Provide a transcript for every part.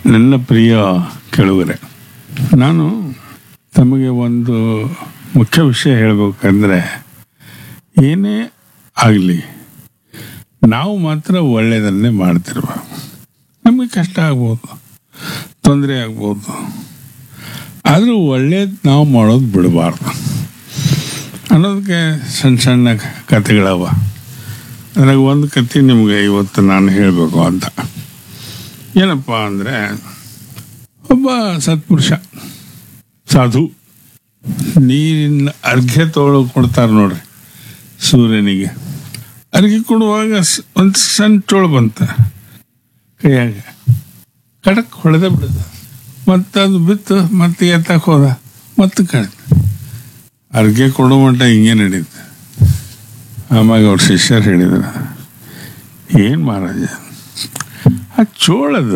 ನನ್ನ ಪ್ರಿಯ ಕೆಳಗರೆ ನಾನು ತಮಗೆ ಒಂದು ಮುಖ್ಯ ವಿಷಯ ಹೇಳಬೇಕಂದ್ರೆ ಏನೇ ಆಗಲಿ ನಾವು ಮಾತ್ರ ಒಳ್ಳೆಯದನ್ನೇ ಮಾಡ್ತಿರ್ಬೇಕು ನಮಗೆ ಕಷ್ಟ ಆಗ್ಬೋದು ತೊಂದರೆ ಆಗ್ಬೋದು ಆದರೂ ಒಳ್ಳೇದು ನಾವು ಮಾಡೋದು ಬಿಡಬಾರ್ದು ಅನ್ನೋದಕ್ಕೆ ಸಣ್ಣ ಸಣ್ಣ ಕಥೆಗಳವ ಅದ್ರಾಗ ಒಂದು ಕತೆ ನಿಮಗೆ ಇವತ್ತು ನಾನು ಹೇಳಬೇಕು ಅಂತ ಏನಪ್ಪ ಅಂದರೆ ಒಬ್ಬ ಸತ್ಪುರುಷ ಸಾಧು ನೀರಿನ ಅರ್ಘ್ಯ ತೊಗೊಳ ಕೊಡ್ತಾರೆ ನೋಡ್ರಿ ಸೂರ್ಯನಿಗೆ ಅರ್ಘ್ಯ ಕೊಡುವಾಗ ಸ್- ಒಂದು ಸಣ್ಣ ಚೋಳು ಬಂತ ಕೈಯಾಗ ಕಡಕ್ ಹೊಡೆದ ಬಿಡದ ಮತ್ತೆ ಅದು ಬಿತ್ತು ಮತ್ತೆ ಎತ್ತಕ್ಕೆ ಹೋದ ಮತ್ತೆ ಕಳೆದ ಅರ್ಘ್ಯ ಕೊಡೋ ಮಟ್ಟ ಹಿಂಗೆ ನಡೀತು ಆಮ್ಯಾಗ ಅವ್ರ ಶಿಷ್ಯರು ಹೇಳಿದ್ರು ಏನು ಮಹಾರಾಜ ಆ ಚೋಳದ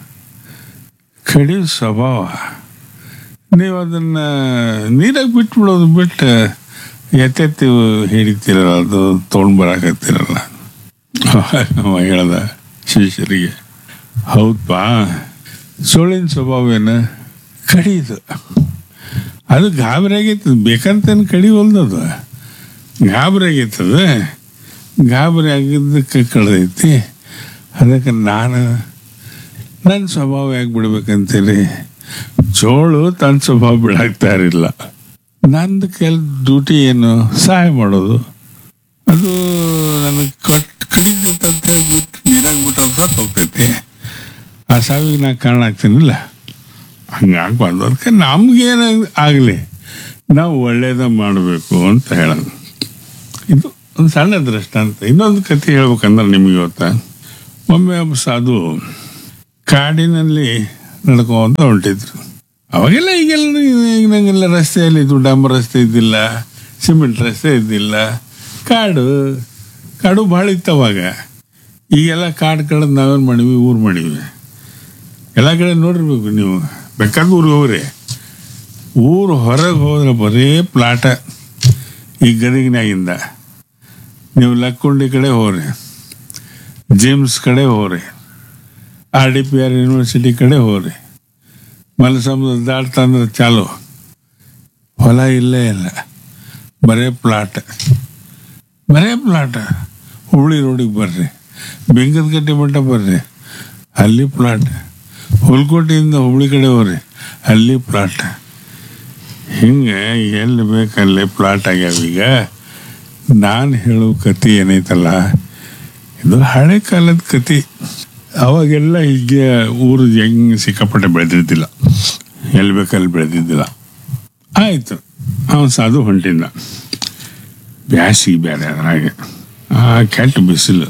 ಕಡಿಯೋ ಸ್ವಭಾವ ನೀವು ಅದನ್ನ ನೀರಾಗ ಬಿಟ್ಬಿಡೋದು ಬಿಟ್ಟು ಎತ್ತೆತ್ತಿ ಹಿಡಿತೀರಲ್ಲ ಅದು ತೊಗೊಂಡು ಬರಾಕತ್ತೀರಲ್ಲ ಅವ ಹೇಳ್ದ ಶಿಷ್ಯರಿಗೆ ಹೌದಾ ಸೋಳಿನ ಸ್ವಭಾವ ಏನು ಕಡಿಯೋದು ಅದು ಗಾಬರಿ ಆಗೈತದ ಬೇಕಂತೇನು ಕಡಿವಲ್ದದು ಗಾಬರಿ ಆಗೈತದ ಗಾಬರಿ ಆಗಿದ್ದಕ್ಕೆ ಕಳೆದೈತಿ ಅದಕ್ಕೆ ನಾನು ನನ್ನ ಸ್ವಭಾವ ಯಾಕೆ ಬಿಡ್ಬೇಕಂತೇಳಿ ಚೋಳು ತನ್ನ ಸ್ವಭಾವ ಬಿಡಾಕ್ತಾ ಇರಲಿಲ್ಲ ನಂದು ಕೆಲ ಡ್ಯೂಟಿ ಏನು ಸಹಾಯ ಮಾಡೋದು ಅದು ನನಗೆ ಕೊಟ್ಟು ಕಡಿತಂತ ಬಿಟ್ಟು ನೀರಾಗ ಬಿಟ್ಟು ಸತ್ತು ಹೋಗ್ತೈತಿ ಆ ಸಾವಿಗೆ ನಾ ಕಾರಣ ಆಗ್ತೀನಿಲ್ಲ ಹಂಗಾಗ್ಬಾರ್ದು ಅದಕ್ಕೆ ನಮ್ಗೇನ ಆಗಲಿ ನಾವು ಒಳ್ಳೇದ ಮಾಡಬೇಕು ಅಂತ ಹೇಳೋದು ಇದು ಒಂದು ಸಣ್ಣ ದೃಷ್ಟಾಂತ ಇನ್ನೊಂದು ಕತೆ ಹೇಳ್ಬೇಕಂದ್ರೆ ನಿಮಗೆ ಇವತ್ತ ಒಮ್ಮೆ ಒಬ್ಬ ಸಾಧು ಕಾಡಿನಲ್ಲಿ ನಡ್ಕೊಂತ ಹೊಂಟಿದ್ರು ಅವಾಗೆಲ್ಲ ಈಗೆಲ್ಲ ಈಗಿನಂಗೆಲ್ಲ ರಸ್ತೆಯಲ್ಲಿ ಇದು ಡಾಂಬರ್ ರಸ್ತೆ ಇದ್ದಿಲ್ಲ ಸಿಮೆಂಟ್ ರಸ್ತೆ ಇದ್ದಿಲ್ಲ ಕಾಡು ಕಾಡು ಭಾಳ ಇತ್ತು ಅವಾಗ ಈಗೆಲ್ಲ ಕಾಡು ಕಳೆದು ನಾವೇನು ಮಾಡೀವಿ ಊರು ಮಾಡೀವಿ ಎಲ್ಲ ಕಡೆ ನೋಡಿರ್ಬೇಕು ನೀವು ಬೇಕಾದ ಊರಿಗೆ ಹೋಗ್ರಿ ಊರು ಹೊರಗೆ ಹೋದ್ರೆ ಬರೀ ಪ್ಲಾಟ ಈ ಗದಗಿನಾಗಿಂದ ನೀವು ಲಕ್ಕುಂಡಿ ಕಡೆ ಹೋಗ್ರಿ ಜಿಮ್ಸ್ ಕಡೆ ಹೋಗ್ರಿ R D P R university ಕಡೆ ಹೋಗ್ರಿ ಮಲಸಮುದ್ರ ದಾಟ್ತಂದ್ರೆ ಚಾಲು ಹೊಲ ಇಲ್ಲೇ ಇಲ್ಲ ಬರೇ ಪ್ಲಾಟ್ ಬರೇ ಪ್ಲಾಟ್ ಹುಬ್ಳಿ ರೋಡಿಗೆ ಬರ್ರಿ ಬೆಂಗದಕಟ್ಟೆ ಮಟ್ಟ ಬರ್ರಿ ಅಲ್ಲಿ ಪ್ಲಾಟ್ ಹುಲ್ಕೋಟೆಯಿಂದ ಹುಬ್ಳಿ ಕಡೆ ಹೋಗ್ರಿ ಅಲ್ಲಿ ಪ್ಲಾಟ್ ಹಿಂಗೆ ಎಲ್ಲಿ ಬೇಕಲ್ಲಿ ಪ್ಲಾಟ್ ಆಗ್ಯಾವ ಈಗ ನಾನು ಹೇಳೋ ಕತೆ ಏನೈತಲ್ಲ ಇದು ಹಳೆ ಕಾಲದ ಕತೆ ಅವಾಗೆಲ್ಲ ಹೀಗೆ ಊರು ಹೆಂಗೆ ಸಿಕ್ಕಾಪಟ್ಟೆ ಬೆಳೆದಿದ್ದಿಲ್ಲ ಎಲ್ಲಿ ಬೇಕಲ್ಲಿ ಬೆಳೆದಿದ್ದಿಲ್ಲ ಆಯಿತು ಅವನು ಸಾಧು ಹೊಂಟಿದ್ದ ಬ್ಯಾಸಿಗೆ ಬೇರೆ ಅದ್ರಾಗೆ ಆ ಕೆಟ್ಟ ಬಿಸಿಲು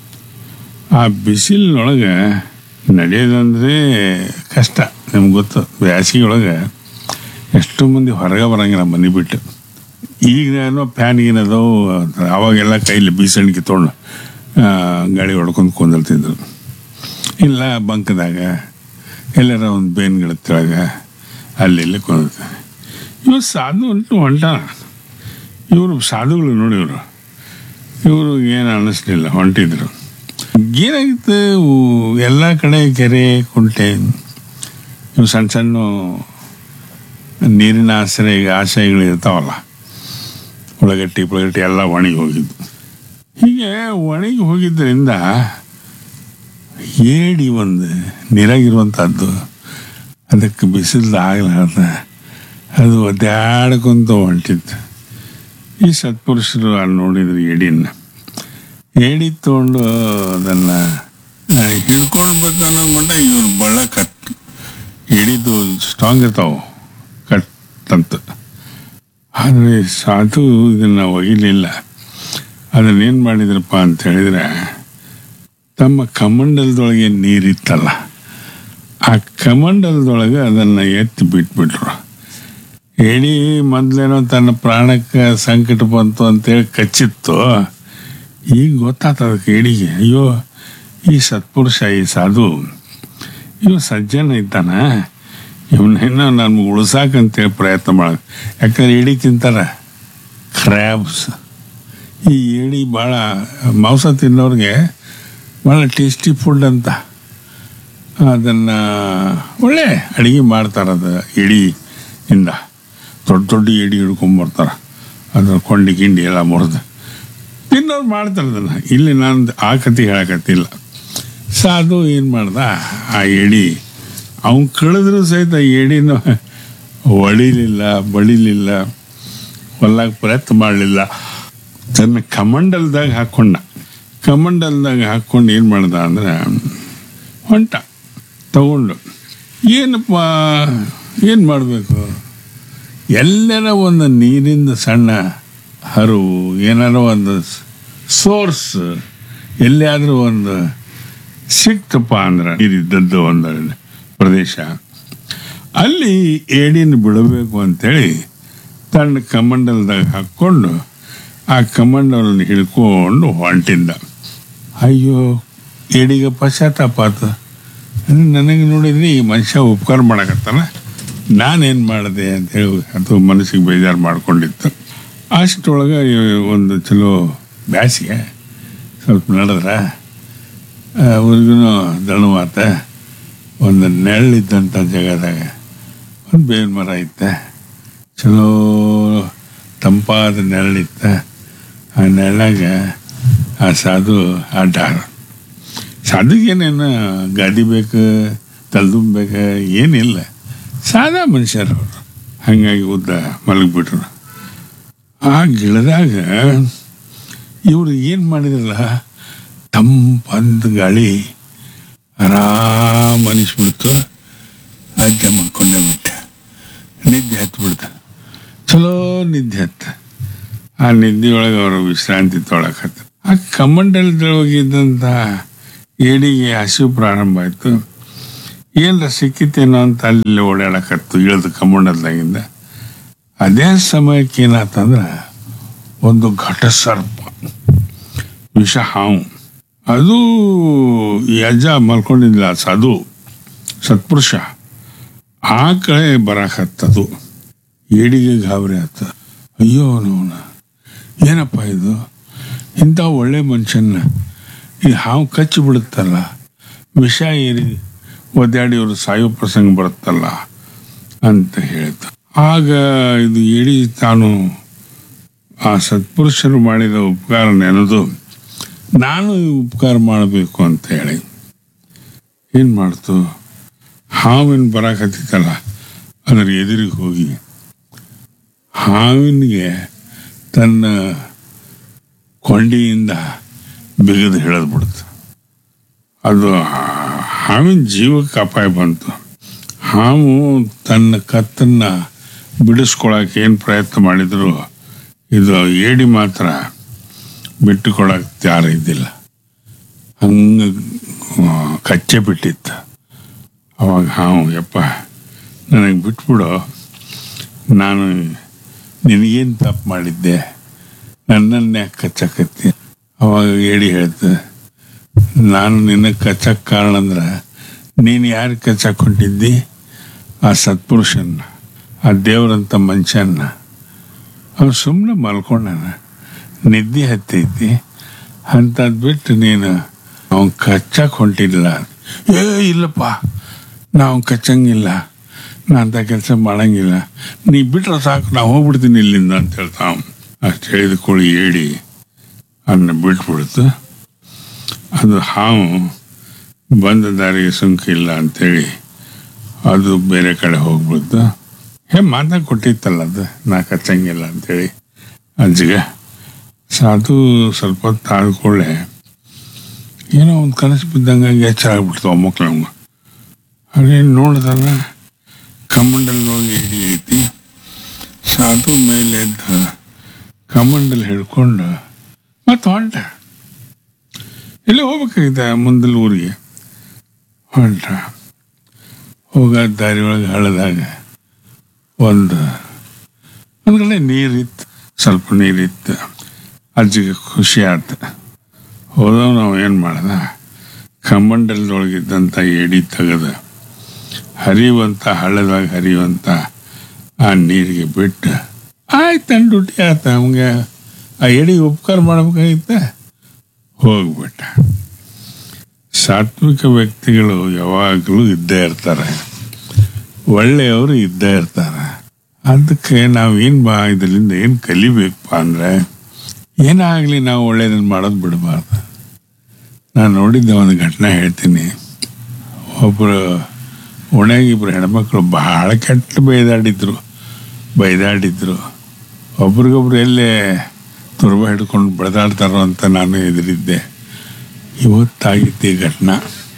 ಆ ಬಿಸಿಲಿನೊಳಗೆ ನಡೆಯೋದಂದ್ರೆ ಕಷ್ಟ ನಿಮ್ಗೆ ಗೊತ್ತು ಬ್ಯಾಸಿಗೆ ಒಳಗೆ ಎಷ್ಟೋ ಮಂದಿ ಹೊರಗೆ ಬರಂಗಿಲ್ಲ ಮನೆ ಬಿಟ್ಟು ಈಗ ಏನೋ ಫ್ಯಾನ್ ಗೀನದವು ಅವಾಗೆಲ್ಲ ಕೈಲಿ ಬೀಸಣಿಗೆ ತೊಗೊಂಡು ಆ, ಗಾಳಿ ಹೊಡ್ಕೊಂಡು ಕುಂದಿರ್ತಿದ್ರು ಇಲ್ಲ ಬಂಕದಾಗ ಎಲ್ಲಾರ ಒಂದು ಬೇನ್ಗಳ ಕೆಳಗ ಅಲ್ಲಿ ಇಲ್ಲಿ ಕುಂದಿರ್ತಾರೆ ಇವರು ಸಾಧು ಉಂಟು ಹೊಂಟ ಇವರು ಸಾಧುಗಳು ನೋಡಿ ಇವರು ಇವರು ಏನು ಅನ್ನಿಸ್ಲಿಲ್ಲ ಹೊಂಟಿದ್ರು ಏನಾಗಿತ್ತು ಇವು ಎಲ್ಲ ಕಡೆ ಕೆರೆ ಕುಂಟೆ ಇವು ಸಣ್ಣ ಸಣ್ಣ ನೀರಿನ ಆಶ್ರಯ ಆಶಯಗಳು ಇರ್ತಾವಲ್ಲ ಉಳ್ಳಗಟ್ಟಿ ಪುಳಗಟ್ಟಿ ಎಲ್ಲ ಒಣಗಿ ಹೋಗಿದ್ದು ಹೀಗೆ ಒಣಗಿ ಹೋಗಿದ್ದರಿಂದ ಏಡಿ ಒಂದು ನೀರಾಗಿರುವಂಥದ್ದು ಅದಕ್ಕೆ ಬಿಸಿಲ್ದು ಆಗಲಾರ್ದ ಅದು ಒದ್ದಾಡ್ಕೊಂತ ಹೊಂಟಿತ್ತು ಈ ಸತ್ಪುರುಷರು ಅಲ್ಲಿ ನೋಡಿದ್ರು ಏಡಿನ ಏಡಿ ತೊಗೊಂಡು ಅದನ್ನು ಹಿಡ್ಕೊಳ್ಬೇಕನ್ನೋ ಮಟ್ಟ ಇವ್ರು ಬಳ್ಳ ಕಟ್ ಹಿಡಿದು ಸ್ಟ್ರಾಂಗ್ ಇರ್ತಾವೆ ಕಟ್ ಅಂತ ಆದರೆ ಸಾಧು ಇದನ್ನು ಒಗಿಲಿಲ್ಲ ಅದನ್ನೇನು ಮಾಡಿದ್ರಪ್ಪ ಅಂತ ಹೇಳಿದ್ರೆ ತಮ್ಮ ಕಮಂಡಲದೊಳಗೆ ನೀರಿತ್ತಲ್ಲ ಆ ಕಮಂಡಲದೊಳಗೆ ಅದನ್ನು ಎತ್ತಿ ಬಿಟ್ಬಿಟ್ರು ಹೇಳಿ ಮೊದಲೇನೋ ತನ್ನ ಪ್ರಾಣಕ್ಕೆ ಸಂಕಟ ಬಂತು ಅಂತೇಳಿ ಕಚ್ಚಿತ್ತು ಈಗ ಗೊತ್ತಾತ ಅದಕ್ಕೆ ಏಡಿಗೆ ಅಯ್ಯೋ ಈ ಸತ್ಪುರುಷ ಈ ಸಾಧು ಇವ ಸಜ್ಜನ ಇದ್ದಾನ ಇವನ್ನೇನೋ ನನ್ಗೆ ಉಳ್ಸಾಕಂತೇಳಿ ಪ್ರಯತ್ನ ಮಾಡ ಯಾಕಂದ್ರೆ ಏಡಿ ತಿಂತಾರ ಕ್ರ್ಯಾಬ್ಸ್ ಈ ಏಡಿ ಭಾಳ ಮಾಂಸ ತಿನ್ನೋರಿಗೆ ಭಾಳ ಟೇಸ್ಟಿ ಫುಡ್ ಅಂತ ಅದನ್ನು ಒಳ್ಳೆ ಅಡುಗೆ ಮಾಡ್ತಾರೆ ಅದು ಎಡಿಯಿಂದ ದೊಡ್ಡ ದೊಡ್ಡ ಎಡಿ ಹಿಡ್ಕೊಂಬರ್ತಾರೆ ಅದ್ರ ಕೊಂಡಿ ಗಿಂಡಿ ಎಲ್ಲ ಮುರಿದು ತಿನ್ನೋರು ಮಾಡ್ತಾರೆ ಅದನ್ನು ಇಲ್ಲಿ ನಾನು ಆ ಕತೆ ಹೇಳಕತ್ತಿಲ್ಲ ಸಾಧು ಏನು ಮಾಡ್ದ ಆ ಎಡಿ ಅವ್ನು ಕಳೆದ್ರೂ ಸಹಿತ ಎಡಿನ ಹೊಡಿಲಿಲ್ಲ ಬಡಿಲಿಲ್ಲ ಹೊಲ್ಲಾಗ ಪ್ರಯತ್ನ ಮಾಡಲಿಲ್ಲ ತನ್ನ ಕಮಂಡಲ್ದಾಗ ಹಾಕ್ಕೊಂಡ ಕಮಂಡಲ್ದಾಗ ಹಾಕ್ಕೊಂಡು ಏನು ಮಾಡ್ದ ಅಂದ್ರೆ ಹೊಂಟ ತಗೊಂಡು ಏನಪ್ಪ ಏನು ಮಾಡಬೇಕು ಎಲ್ಲರ ಒಂದು ನೀರಿಂದ ಸಣ್ಣ ಹರಿವು ಏನಾರ ಒಂದು ಸೋರ್ಸ್ ಎಲ್ಲಿಯಾದರೂ ಒಂದು ಸಿಕ್ತಪ್ಪ ಅಂದ್ರೆ ನೀರಿದ್ದದ್ದು ಒಂದು ಪ್ರದೇಶ ಅಲ್ಲಿ ಏಡಿನ ಬಿಡಬೇಕು ಅಂತೇಳಿ ತನ್ನ ಕಮಂಡಲ್ದಾಗ ಹಾಕ್ಕೊಂಡು ಆ ಕಮಂಡಲನ್ನು ಹಿಡ್ಕೊಂಡು ಹೊಂಟಿದ್ದ ಅಯ್ಯೋ ಏಡಿಗೆ ಪಶ್ಚಾತ್ತಾಪ ಆತು ನನಗೆ ನೋಡಿದ್ರೆ ಈ ಮನುಷ್ಯ ಉಪಕಾರ ಮಾಡಕತ್ತಾನ ನಾನೇನು ಮಾಡಿದೆ ಅಂತ ಹೇಳಿ ಅದು ಮನಸ್ಸಿಗೆ ಬೇಜಾರು ಮಾಡ್ಕೊಂಡಿತ್ತು ಅಷ್ಟರೊಳಗೆ ಒಂದು ಚಲೋ ಬ್ಯಾಸಿಗೆ ಸ್ವಲ್ಪ ನಡೆದ್ರೆ ಅವ್ರಿಗೂ ದಣವಾತ ಒಂದು ನೆರಳಿದ್ದಂಥ ಜಾಗದಾಗ ಒಂದು ಬೇವಿನ ಮರ ಇತ್ತ ಚಲೋ ತಂಪಾದ ನೆರಳಿತ್ತ ಆ ನೆರಳಾಗ ಆ ಸಾಧು ಅಡ್ಡಾರ ಸಾಧುಗೇನೇನು ಗಾದಿ ಬೇಕು ತಲೆದುಂಬೇಕು ಏನಿಲ್ಲ ಸಾದಾ ಮನುಷ್ಯರು ಅವರು ಹಾಗಾಗಿ ಉದ್ದ ಮಲಗಿಬಿಟ್ರು ಆ ಗಿಡದಾಗ ಇವರು ಏನು ಮಾಡಿದ್ರಲ್ಲ ತಂಪಂದ ಗಾಳಿ ಆರಾಮ ಅನಿಸ್ಬಿಡ್ತು ಅಜ್ಜ ಮಕ್ಕೊಂಡೇ ಬಿಟ್ಟ ನಿದ್ದೆ ಹತ್ತು ಬಿಡ್ತ ಚಲೋ ನಿದ್ದೆ ಹತ್ತ ಆ ನಿದ್ದೆಯೊಳಗೆ ಅವರು ವಿಶ್ರಾಂತಿ ತೊಳಕತ್ತ ಆ ಕಮಂಡಲದೊಳಗಿದ್ದಂಥ ಏಡಿಗೆ ಹಸಿವು ಪ್ರಾರಂಭ ಆಯಿತು ಏನರ ಸಿಕ್ಕಿತೇನೋ ಅಂತ ಅಲ್ಲಿ ಓಡಾಡಕತ್ತು ಇಳಿದು ಕಮಂಡಲದಾಗಿಂದ ಅದೇ ಸಮಯಕ್ಕೆ ಏನಾತಂದ್ರೆ ಒಂದು ಘಟ ಸರ್ಪ ವಿಷ ಹಾವು ಅದು ಈ ಅಜ್ಜ ಮಲ್ಕೊಂಡಿದ್ಲ ಸಾಧು ಸತ್ಪುರುಷ ಆ ಕಡೆ ಬರಾಕತ್ತದು ಏಡಿಗೆ ಗಾಬರಿ ಆತ ಅಯ್ಯೋ ನೋನ ಏನಪ್ಪ ಇದು ಇಂಥ ಒಳ್ಳೆ ಮನುಷ್ಯನ ಈ ಹಾವು ಕಚ್ಚಿ ಬಿಡುತ್ತಲ್ಲ ವಿಷ ಏರಿ ಒದ್ದಾಡಿ ಅವರು ಸಾಯೋ ಪ್ರಸಂಗ ಬರುತ್ತಲ್ಲ ಅಂತ ಹೇಳ್ತ ಆಗ ಇದು ಏಡಿ ತಾನು ಆ ಸತ್ಪುರುಷರು ಮಾಡಿದ ಉಪಕಾರ ನೆನೆದು ನಾನು ಈ ಉಪಕಾರ ಮಾಡಬೇಕು ಅಂತ ಹೇಳಿ ಏನು ಮಾಡ್ತು ಹಾವಿನ ಬರಾಕತ್ತಿತ್ತಲ್ಲ ಅದರ ಎದುರಿಗೆ ಹೋಗಿ ಹಾವಿನಿಗೆ ತನ್ನ ಕೊಂಡಿಯಿಂದ ಬಿಗದು ಹಿಡಿದು ಬಿಡ್ತು ಅದು ಆ- ಹಾವಿನ ಜೀವಕ್ಕೆ ಅಪಾಯ ಬಂತು ಹಾವು ತನ್ನ ಕತ್ತನ್ನ ಬಿಡಿಸ್ಕೊಳಕ್ಕೆ ಏನು ಪ್ರಯತ್ನ ಮಾಡಿದ್ರು ಇದು ಏಡಿ ಮಾತ್ರ ಬಿಟ್ಟುಕೊಳಕ್ಕೆ ತಯಾರ ಇದ್ದಿಲ್ಲ ಹಂಗೆ ಕಚ್ಚೆ ಬಿಟ್ಟಿತ್ತು ಅವಾಗ ಹಾವು ಯಪ್ಪ ನನಗೆ ಬಿಟ್ಬಿಡು ನಾನು ನಿನಗೇನು ತಪ್ಪು ಮಾಡಿದ್ದೆ ನನ್ನನ್ನೇ ಕಚ್ಚಕತ್ತಿ ಅವಾಗ ಏಡಿ ಹೇಳ್ತು ನಾನು ನಿನಗೆ ಕಚ್ಚಕ್ಕೆ ಕಾರಣ ಅಂದ್ರೆ ನೀನು ಯಾರು ಕಚ್ಚಕ್ಕೆ ಹೊಂಟಿದ್ದಿ ಆ ಸತ್ಪುರುಷನ್ನ ಆ ದೇವರಂತ ಮನುಷ್ಯನ್ನ ಅವ್ನು ಸುಮ್ಮನೆ ಮಲ್ಕೊಂಡಾನ ನಿದ್ದೆ ಹತ್ತೈತಿ ಅಂಥದ್ದು ಬಿಟ್ಟು ನೀನು ಅವ್ನು ಕಚ್ಚಕ್ಕೆ ಹೊಂಟಿಲ್ಲ ಏ ಇಲ್ಲಪ್ಪ ನಾವು ಕಚ್ಚಂಗಿಲ್ಲ ನಾ ಅಂಥ ಕೆಲಸ ಮಾಡಂಗಿಲ್ಲ ನೀ ಬಿಟ್ರೆ ಸಾಕು ನಾವು ಹೋಗ್ಬಿಡ್ತೀನಿ ಇಲ್ಲಿಂದ ಅಂತ ಹೇಳ್ತಾವ ಅಷ್ಟು ಹೇಳಿದ ಕೋಳಿ ಏಡಿ ಅದನ್ನ ಬಿಟ್ಬಿಡ್ತು ಅದು ಹಾವು ಬಂದ ದಾರಿಗೆ ಸುಂಕ ಇಲ್ಲ ಅಂತೇಳಿ ಅದು ಬೇರೆ ಕಡೆ ಹೋಗ್ಬಿಡ್ತು ಹೇ ಮಾತಾ ಕೊಟ್ಟಿತ್ತಲ್ಲ ಅದು ನಾ ಕಚ್ಚಂಗಿಲ್ಲ ಅಂತೇಳಿ ಅಜ್ಜಿಗೆ ಸಾಧು ಸ್ವಲ್ಪ ಹೊತ್ತು ಆದ್ಕೊಳ್ಳೆ ಏನೋ ಒಂದು ಕನಸು ಬಿದ್ದಂಗಾಗಿ ಎಚ್ಚರ ಆಗ್ಬಿಡ್ತು ಮಕ್ಳು ನಮ್ಗೆ ಹಾಗೆ ನೋಡಿದಾಗ ಕಮಂಡಲ್ ಹೋಗಿ ಹಿಡಿ ಐತಿ ಸಾಧು ಮೇಲೆ ಎದ್ದು ಕಮಂಡಲ್ ಹಿಡ್ಕೊಂಡು ಮತ್ತೆ ಹೊಂಟ ಎಲ್ಲಿ ಹೋಗ್ಬೇಕಾಗಿದೆ ಮುಂದಲ್ ಊರಿಗೆ ಹೊಂಟ ಹೋಗೋ ದಾರಿ ಒಳಗೆ ಹಳದಾಗ ಒಂದು ಒಂದು ಕಡೆ ನೀರಿತ್ತು ಸ್ವಲ್ಪ ನೀರಿತ್ತು ಅಜ್ಜಿಗೆ ಖುಷಿ ಆಯ್ತು ಹೋದವ್ ನಾವು ಏನು ಮಾಡ್ದ ಕಮಂಡಲದೊಳಗಿದ್ದಂಥ ಎಡಿ ತೆಗೆದು ಹರಿಯುವಂಥ ಹಳ್ಳದಾಗ ಹರಿಯುವಂಥ ಆ ನೀರಿಗೆ ಬಿಟ್ಟು ಆಯ್ತು ನನ್ನ ಡ್ಯೂಟಿ ಆಯ್ತು ನಮಗೆ ಆ ಎಡಿಗೆ ಉಪಕಾರ ಮಾಡ್ಬೇಕಾಗಿತ್ತ ಹೋಗ್ಬಿಟ್ಟ ಸಾತ್ವಿಕ ವ್ಯಕ್ತಿಗಳು ಯಾವಾಗಲೂ ಇದ್ದೇ ಇರ್ತಾರೆ ಒಳ್ಳೆಯವರು ಇದ್ದೇ ಇರ್ತಾರೆ ಅದಕ್ಕೆ ನಾವೇನು ಬಾ ಇದರಿಂದ ಏನು ಕಲಿಬೇಕಪ್ಪ ಅಂದರೆ ಏನಾಗಲಿ ನಾವು ಒಳ್ಳೇದನ್ನು ಮಾಡೋದು ಬಿಡಬಾರ್ದು ನಾನು ನೋಡಿದ್ದ ಒಂದು ಘಟನೆ ಹೇಳ್ತೀನಿ ಒಬ್ಬರು ಓಣ್ಯಾಗ ಇಬ್ಬರು ಹೆಣ್ಮಕ್ಳು ಬಹಳ ಕೆಟ್ಟ ಬೈದಾಡಿದ್ರು ಬೈದಾಡಿದ್ರು ಒಬ್ರಿಗೊಬ್ರು ಎಲ್ಲೇ ತುರ್ಬ ಹಿಡ್ಕೊಂಡು ಬಡದಾಡ್ತಾರೋ ಅಂತ ನಾನು ಎದುರಿದ್ದೆ ಇವತ್ತಾಗಿತ್ತು ಈ ಘಟನೆ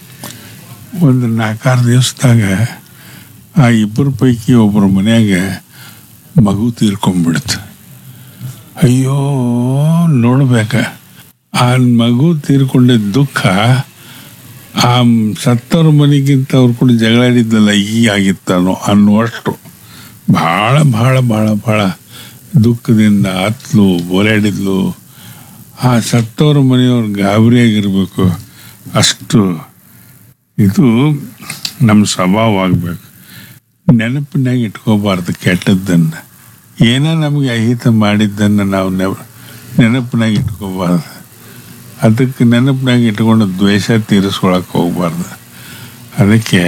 ಒಂದು ನಾಲ್ಕಾರು ದಿವಸದಾಗ ಆ ಇಬ್ಬರ ಪೈಕಿ ಒಬ್ಬರ ಮನ್ಯಾಗ ಮಗು ತೀರ್ಕೊಂಡ್ಬಿಡ್ತು ಅಯ್ಯೋ ನೋಡ್ಬೇಕ ಆ ಮಗು ತೀರ್ಕೊಂಡಿದ್ದ ದುಃಖ ಆ ಸತ್ತವ್ರ ಮನೆಗಿಂತ ಅವ್ರು ಕೂಡ ಜಗಳಾಡಿದ್ದಲ್ಲ ಈ ಆಗಿತ್ತಾನೋ ಅನ್ನುವಷ್ಟು ಭಾಳ ಭಾಳ ಭಾಳ ಭಾಳ ದುಃಖದಿಂದ ಹತ್ಲು ಓಲಾಡಿದ್ಲು ಆ ಸತ್ತವ್ರ ಮನೆಯವ್ರು ಗಾಬರಿಯಾಗಿರ್ಬೇಕು ಅಷ್ಟು ಇದು ನಮ್ಮ ಸ್ವಭಾವ ಆಗಬೇಕು ನೆನಪಿನಾಗ ಇಟ್ಕೋಬಾರ್ದು ಕೆಟ್ಟದ್ದನ್ನು ಏನೋ ನಮಗೆ ಅಹಿತ ಮಾಡಿದ್ದನ್ನು ನಾವು ನೆವ ನೆನಪಿನಾಗ ಇಟ್ಕೋಬಾರ್ದು ಅದಕ್ಕೆ ನೆನಪಿನಾಗ ಇಟ್ಕೊಂಡು ದ್ವೇಷ ತೀರಿಸ್ಕೊಳಕ್ಕೆ ಹೋಗ್ಬಾರ್ದು ಅದಕ್ಕೆ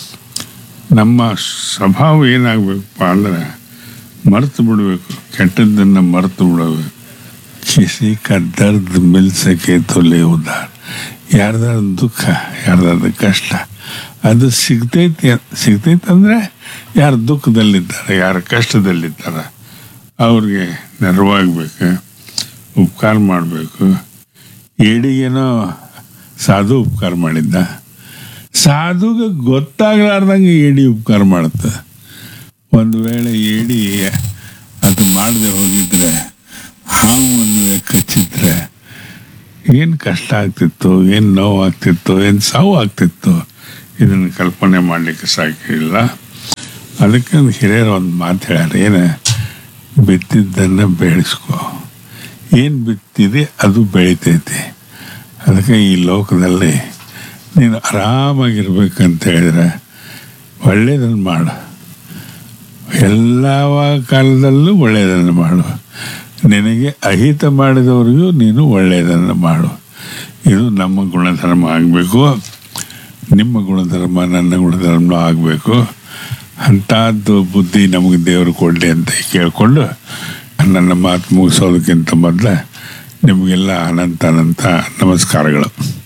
ನಮ್ಮ ಸ್ವಭಾವ ಏನಾಗಬೇಕಪ್ಪ ಅಂದ್ರೆ ಮರೆತು ಬಿಡಬೇಕು ಕೆಟ್ಟದ್ದನ್ನು ಮರೆತು ಬಿಡಬೇಕು ಕಿಸಿ ಕ ದರ್ದ್ ಮಿಲ್ ಸಕೆ ತೊಲೆ ಉದಾರ ಯಾರ್ದಾರ ದುಃಖ ಯಾರ್ದಾರ ಕಷ್ಟ ಅದು ಸಿಗ್ತೈತಿ ಸಿಗ್ತೈತೆ ಅಂದರೆ ಯಾರು ದುಃಖದಲ್ಲಿದ್ದಾರೆ ಯಾರು ಕಷ್ಟದಲ್ಲಿದ್ದಾರೆ ಅವ್ರಿಗೆ ನೆರವಾಗಬೇಕು ಉಪಕಾರ ಮಾಡಬೇಕು ಏಡಿಗೇನೋ ಸಾಧು ಉಪಕಾರ ಮಾಡಿದ್ದ ಸಾಧುಗೆ ಗೊತ್ತಾಗಲಾರ್ದಂಗೆ ಏಡಿ ಉಪಕಾರ ಮಾಡುತ್ತೆ ಒಂದು ವೇಳೆ ಏಡಿ ಅದು ಮಾಡದೆ ಹೋಗಿದ್ರೆ ಹಾವು ಒಂದು ವೇಳೆ ಕಚ್ಚಿದ್ರೆ ಏನು ಕಷ್ಟ ಆಗ್ತಿತ್ತು ಏನು ನೋವು ಆಗ್ತಿತ್ತು ಏನು ಸಾವು ಆಗ್ತಿತ್ತು ಇದನ್ನು ಕಲ್ಪನೆ ಮಾಡಲಿಕ್ಕೆ ಸಾಕಿಲ್ಲ ಅದಕ್ಕೆ ಒಂದು ಹಿರಿಯರು ಒಂದು ಮಾತು ಹೇಳ್ಯಾರ ಏನು ಬಿತ್ತಿದ್ದನ್ನು ಬೆಳೆಸ್ಕೊ ಏನು ಬಿತ್ತಿದೆ ಅದು ಬೆಳಿತೈತಿ ಅದಕ್ಕೆ ಈ ಲೋಕದಲ್ಲಿ ನೀನು ಆರಾಮಾಗಿರ್ಬೇಕಂತ ಹೇಳಿದ್ರೆ ಒಳ್ಳೆಯದನ್ನು ಮಾಡು ಎಲ್ಲ ಕಾಲದಲ್ಲೂ ಒಳ್ಳೆಯದನ್ನು ಮಾಡು ನಿನಗೆ ಅಹಿತ ಮಾಡಿದವರಿಗೂ ನೀನು ಒಳ್ಳೆಯದನ್ನು ಮಾಡು ಇದು ನಮ್ಮ ಗುಣಧರ್ಮ ಆಗಬೇಕು ನಿಮ್ಮ ಗುಣಧರ್ಮ ನನ್ನ ಗುಣಧರ್ಮ ಆಗಬೇಕು ಅಂಥದ್ದು ಬುದ್ಧಿ ನಮಗೆ ದೇವರು ಕೊಡಲಿ ಅಂತ ಕೇಳಿಕೊಂಡು ನನ್ನ ಮಾತು ಮುಗಿಸೋದಕ್ಕಿಂತ ಮೊದಲು ನಿಮಗೆಲ್ಲ ಅನಂತ ಅನಂತ ನಮಸ್ಕಾರಗಳು